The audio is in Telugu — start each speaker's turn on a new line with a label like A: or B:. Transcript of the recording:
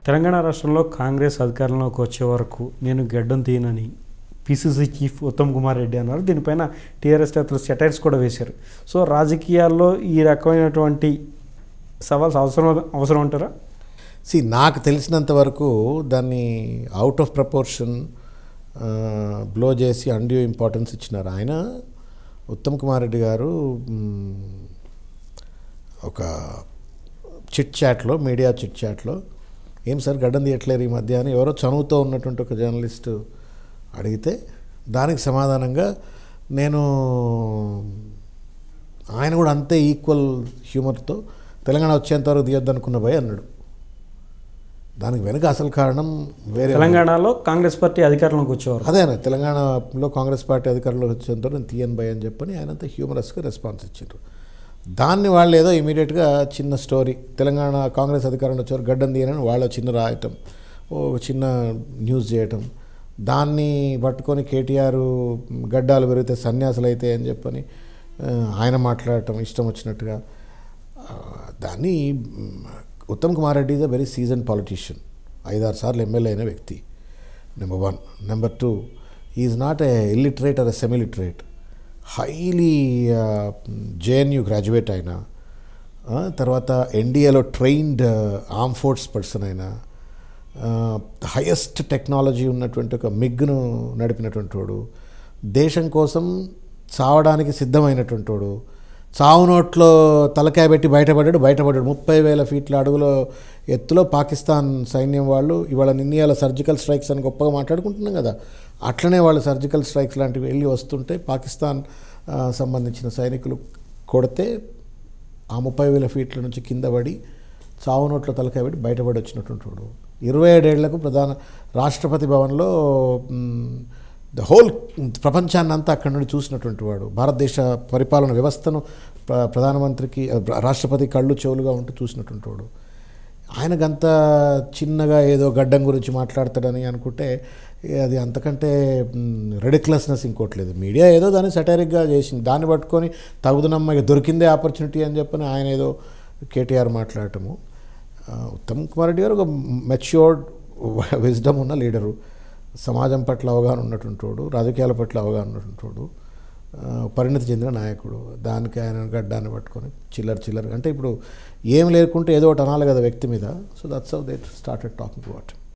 A: తెలంగాణ రాష్ట్రంలో కాంగ్రెస్ అధికారంలోకి వచ్చే వరకు నేను గడ్డం తీయనని పిసిసి చీఫ్ ఉత్తమ్ కుమార్ రెడ్డి అన్నారు దీనిపైన టీఆర్ఎస్ నేతలు సెటైర్స్ కూడా వేశారు సో రాజకీయాల్లో ఈ రకమైనటువంటి సవాల్స్ అవసరం అవసరం అంటారా
B: సి నాకు తెలిసినంత వరకు దాన్ని అవుట్ ఆఫ్ ప్రపోర్షన్ బ్లో చేసి అండ్యూ ఇంపార్టెన్స్ ఇచ్చినారు ఆయన ఉత్తమ్ కుమార్ రెడ్డి గారు మ్, ఒక చిట్ చాట్లో మీడియా చిట్ చాట్లో ఏం సార్ గడ్డం తీయట్లేరు ఈ మధ్య అని ఎవరో చనువుతో ఉన్నటువంటి ఒక జర్నలిస్టు అడిగితే దానికి సమాధానంగా నేను ఆయన కూడా అంతే ఈక్వల్ హ్యూమర్తో తెలంగాణ వచ్చేంతవరకు తీయొద్దు అనుకున్న భయ్ అన్నాడు దానికి వెనుక అసలు కారణం వేరే
A: తెలంగాణలో కాంగ్రెస్ పార్టీ అధికారంలోకి వచ్చేవారు
B: అదే అన్న తెలంగాణలో కాంగ్రెస్ పార్టీ అధికారంలోకి వచ్చేంత నేను తీయన్ భయ్ అని చెప్పని ఆయన అంతా హ్యూమరస్గా రెస్పాన్స్ ఇచ్చారు దాన్ని వాళ్ళు ఏదో ఇమీడియట్గా చిన్న స్టోరీ తెలంగాణ కాంగ్రెస్ అధికారంలో వచ్చారు గడ్డం తీయనని వాళ్ళు చిన్న రాయటం ఓ చిన్న న్యూస్ చేయటం దాన్ని పట్టుకొని కేటీఆర్ గడ్డాలు పెరిగితే సన్యాసులు అయితే అని చెప్పని ఆ, ఆయన మాట్లాడటం ఇష్టం వచ్చినట్టుగా ఆ, దాన్ని మ్, Uttam Kumar Reddy is a very season politician ఐదారు సార్లు ఎమ్మెల్యే అయిన వ్యక్తి number one number two is not a illiterate or a semiliterate highly JNU graduate అయిన ఆ, తర్వాత ఎన్డీఏలో ట్రైన్డ్ ఆర్మ్ ఫోర్స్ పర్సన్ అయినా హయెస్ట్ టెక్నాలజీ ఉన్నటువంటి ఒక మిగ్ను నడిపినటువంటి వాడు దేశం కోసం చావడానికి సిద్ధమైనటువంటి వాడు చావు నోట్లో తలకాయ పెట్టి బయటపడ్డాడు బయటపడ్డాడు ముప్పై వేల ఫీట్ల అడుగులో ఎత్తులో పాకిస్తాన్ సైన్యం వాళ్ళు ఇవాళ నిన్నయాల సర్జికల్ స్ట్రైక్స్ అని గొప్పగా మాట్లాడుకుంటున్నాం కదా అట్లనే వాళ్ళు సర్జికల్ స్ట్రైక్స్ లాంటివి వెళ్ళి వస్తుంటే పాకిస్తాన్ ఆ, సంబంధించిన సైనికులు కొడితే ఆ ముప్పై వేల ఫీట్ల నుంచి కింద పడి చావు నోట్ల తలకాయ పెట్టి బయటపడి వచ్చినటువంటి వాడు ఇరవై ఏడేళ్లకు ప్రధాన రాష్ట్రపతి భవన్లో ద హోల్ ప్రపంచాన్ని అంతా అక్కడి నుండి చూసినటువంటి వాడు భారతదేశ పరిపాలన వ్యవస్థను ప్ర- ప్రధానమంత్రికి ఆ, రాష్ట్రపతి కళ్ళు చెవులుగా ఉంటూ చూసినటువంటి వాడు ఆయనకంత చిన్నగా ఏదో గడ్డం గురించి మాట్లాడతాడని అనుకుంటే ఏ, అది అంతకంటే రెడిక్లస్నెస్ ఇంకోట్లేదు మీడియా ఏదో దాన్ని సటారిక్గా చేసింది దాన్ని పట్టుకొని తగుదనమ్మ ఇక దొరికిందే ఆపర్చునిటీ అని చెప్పని ఆయన ఏదో కేటీఆర్ మాట్లాడటము ఆ, ఉత్తమ్ కుమార్ రెడ్డి గారు ఒక మెచ్యూర్డ్ విజ్డమ్ ఉన్న లీడరు సమాజం పట్ల అవగాహన ఉన్నటువంటి వాడు రాజకీయాల పట్ల అవగాహన ఉన్నటువంటి వాడు ఆ, పరిణతి చెందిన నాయకుడు దానికి ఆయన గడ్డాన్ని పట్టుకొని చిల్లర చిల్లర అంటే ఇప్పుడు ఏం లేకుంటే ఏదో ఒకటి అనాలి కదా వ్యక్తి మీద so that's how they started talking about